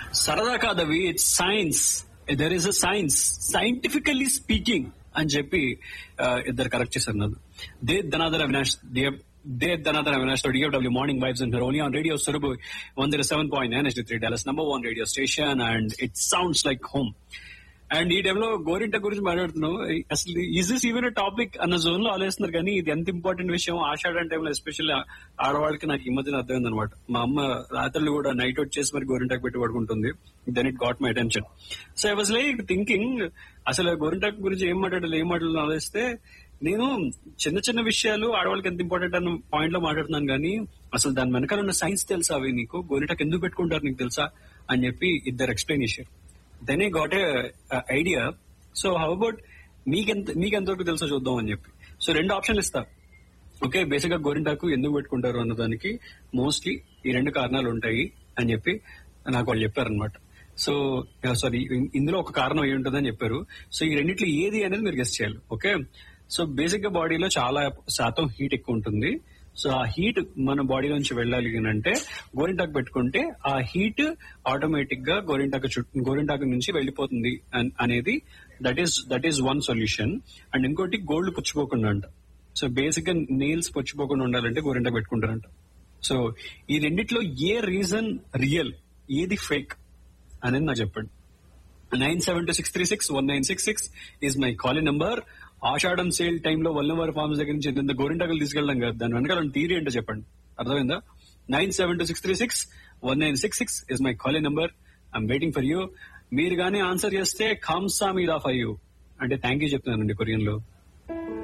సరదా కాదవి it's science there is a science scientifically speaking అని చెప్పి ఆ, ఇద్దరు కరెక్ట్ చేశారు నన్ను దే ధనాధర్ అవినాష్ దే దే ధనాధర్ అవినాష్ తో DFW morning vibes and only on radio Surabhi one zero seven point nine three Dallas number one radio station and it sounds like home and ఈ టైంలో గోరింట గురించి మాట్లాడుతున్నాం అసలు ఈజ్ దిస్ ఈవెన్ టాపిక్ అన్న జోన్ లో ఆలోచిస్తున్నారు కానీ ఇది ఎంత ఇంపార్టెంట్ విషయం ఆషాఢం టైంలో ఎస్పెషల్లీ ఆడవాళ్ళకి నాకు ఈ మధ్యన అర్థమైంది అనమాట మా అమ్మ రాత్రులు కూడా నైట్ అవుట్ చేసి మరి గోరింటాకు పెట్టి పడుకుంటుంది then it got my attention so I was like thinking అసలు గోరింటాకు గురించి ఏం మాట్లాడాలి ఏం మాట్లాడాలి ఆలోచిస్తే నేను చిన్న చిన్న విషయాలు ఆడవాళ్ళకి ఎంత ఇంపార్టెంట్ అన్న పాయింట్ లో మాట్లాడుతున్నాను కానీ అసలు దాని వెనకాల ఉన్న సైన్స్ తెలుసా అవి నీకు గోరింటాకు ఎందుకు పెట్టుకుంటారు నీకు తెలుసా అని చెప్పి ఇద్దరు ఎక్స్ప్లెయిన్ చేశారు then I got a idea so how about మీకెంత మీకు ఎంతవరకు తెలుసో చూద్దాం అని చెప్పి సో రెండు ఆప్షన్లు ఇస్తా ఓకే బేసిక్ గా గోరింటాకు ఎందుకు పెట్టుకుంటారు అన్న దానికి మోస్ట్లీ ఈ రెండు కారణాలు ఉంటాయి అని చెప్పి నాకు వాళ్ళు చెప్పారనమాట సో సారీ ఇందులో ఒక కారణం ఏ ఉంటుందని చెప్పారు సో ఈ రెండిట్లో ఏది అనేది మీరు గెస్ట్ చేయాలి ఓకే సో బేసిక్ గా బాడీలో చాలా శాతం హీట్ ఎక్కువ ఉంటుంది సో ఆ హీట్ మన బాడీ నుంచి వెళ్ళాలి అని అంటే గోరింటాకు పెట్టుకుంటే ఆ హీట్ ఆటోమేటిక్ గా గోరింటాకు చుట్టూ గోరింటాకు నుంచి వెళ్ళిపోతుంది అన్- అనేది that is that is one solution and ఇంకోటి గోల్డ్ పుచ్చిపోకుండా అంట సో బేసిక్ గా నెయిల్స్ పుచ్చిపోకుండా ఉండాలంటే గోరింటాకు పెట్టుకుంటారంట సో ఈ రెండిట్లో ఏ రీజన్ రియల్ ఏది ఫేక్ అనేది నాకు చెప్పండి nine seven two six three six one nine six six is my calling number ఆషాఢం సేల్ టైంలో వల్లవారి ఫార్మ్స్ దగ్గర నుంచి ఎంత గోరింటాకులు తీసుకెళ్ళడం కదా దాని వెనకాల థీరీ ఏంటో చెప్పండి అర్థమైందా nine seven two six three six one nine six six is my calling number I'm waiting for you మీరు కానీ ఆన్సర్ చేస్తే ఖామ్సా మీద ఫర్ యూ అంటే థ్యాంక్ యూ చెప్తున్నానండి కొరియన్ లో